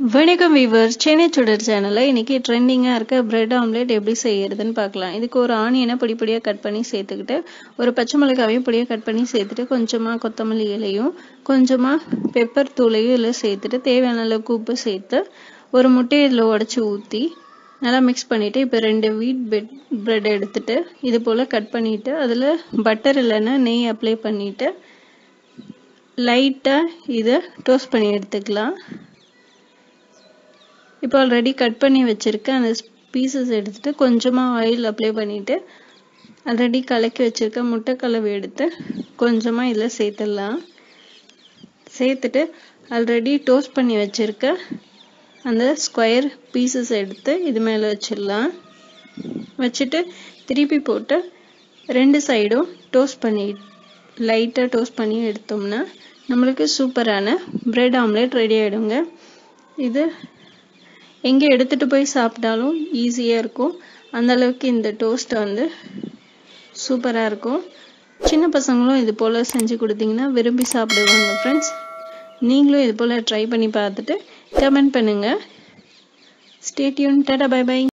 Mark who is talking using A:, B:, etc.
A: வணக்கம் வீவர் சென்னை சுடர் சேனலில் இன்றைக்கி ட்ரெண்டிங்காக இருக்க பிரெட் ஆம்லேட் எப்படி செய்யறதுன்னு பார்க்கலாம் இதுக்கு ஒரு ஆனியனை பொடி பொடியாக கட் பண்ணி சேர்த்துக்கிட்டு ஒரு பச்சை மிளகாவையும் பொடியாக கட் பண்ணி சேர்த்துட்டு கொஞ்சமாக கொத்தமல்லி இலையும் கொஞ்சமாக பெப்பர் தூளையும் இதில் சேர்த்துட்டு தேவையான அளவுக்கு உப்பு சேர்த்து ஒரு முட்டையை இதில் உடச்சி ஊற்றி நல்லா மிக்ஸ் பண்ணிவிட்டு இப்போ ரெண்டு வீட் பெட் ப்ரெட் எடுத்துட்டு இது போல் கட் பண்ணிவிட்டு அதில் பட்டர் இல்லைன்னா நெய் அப்ளை பண்ணிவிட்டு லைட்டாக இதை டோஸ்ட் பண்ணி எடுத்துக்கலாம் இப்போ ஆல்ரெடி கட் பண்ணி வச்சுருக்க அந்த பீசஸ் எடுத்துகிட்டு கொஞ்சமாக ஆயில் அப்ளை பண்ணிவிட்டு ஆல்ரெடி கலக்கி வச்சுருக்க முட்டைக்கலவை எடுத்து கொஞ்சமாக இதில் சேர்த்துடலாம் சேர்த்துட்டு ஆல்ரெடி டோஸ்ட் பண்ணி வச்சுருக்க அந்த ஸ்கொயர் பீசஸ் எடுத்து இது மேலே வச்சிடலாம் வச்சுட்டு திருப்பி போட்டு ரெண்டு சைடும் டோஸ்ட் பண்ணி லைட்டாக டோஸ்ட் பண்ணி எடுத்தோம்னா நம்மளுக்கு சூப்பரான பிரெட் ஆம்லேட் ரெடி ஆகிடுங்க இது எங்கே எடுத்துகிட்டு போய் சாப்பிட்டாலும் ஈஸியாக இருக்கும் அந்தளவுக்கு இந்த டோஸ்ட் வந்து சூப்பராக இருக்கும் சின்ன பசங்களும் இது போல் செஞ்சு கொடுத்தீங்கன்னா விரும்பி சாப்பிடுவாங்க ஃப்ரெண்ட்ஸ் நீங்களும் இது போல் ட்ரை பண்ணி பார்த்துட்டு கமெண்ட் பண்ணுங்கள் ஸ்டேட்யூன் டாடா பை பை